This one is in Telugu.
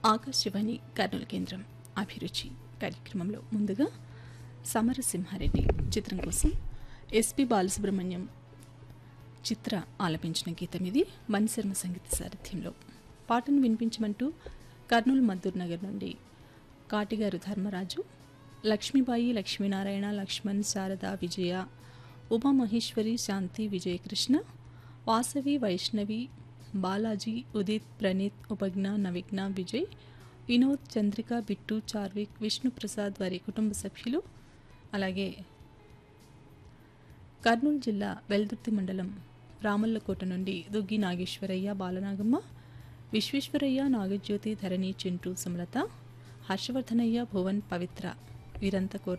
ఆకాశవాణి కర్నూలు కేంద్రం అభిరుచి కార్యక్రమంలో ముందుగా సమరసింహారెడ్డి చిత్రం కోసం ఎస్పి బాలసుబ్రహ్మణ్యం చిత్ర ఆలపించిన గీతం ఇది మణిశర్మ సంగీత సారథ్యంలో పాటను వినిపించమంటూ కర్నూలు మద్దూర్ నగర్ నుండి కాటిగారు ధర్మరాజు లక్ష్మీబాయి లక్ష్మీనారాయణ లక్ష్మణ్ శారద విజయ ఉమామహేశ్వరి శాంతి విజయకృష్ణ వాసవి వైష్ణవి బాలాజీ ఉదిత్ ప్రణీత్ ఉపజ్ఞ నవిఘ్న విజయ్ వినోద్ చంద్రిక బిట్టు చార్విక్ విష్ణుప్రసాద్ వారి కుటుంబ సభ్యులు అలాగే కర్నూలు జిల్లా వెల్దుర్తి మండలం రామల్లకోట నుండి దుగ్గి నాగేశ్వరయ్య బాలనాగమ్మ విశ్వేశ్వరయ్య నాగజ్యోతి ధరణి చింటూ సుమలత హర్షవర్ధనయ్య భువన్ పవిత్ర వీరంతా కోరుతున్నారు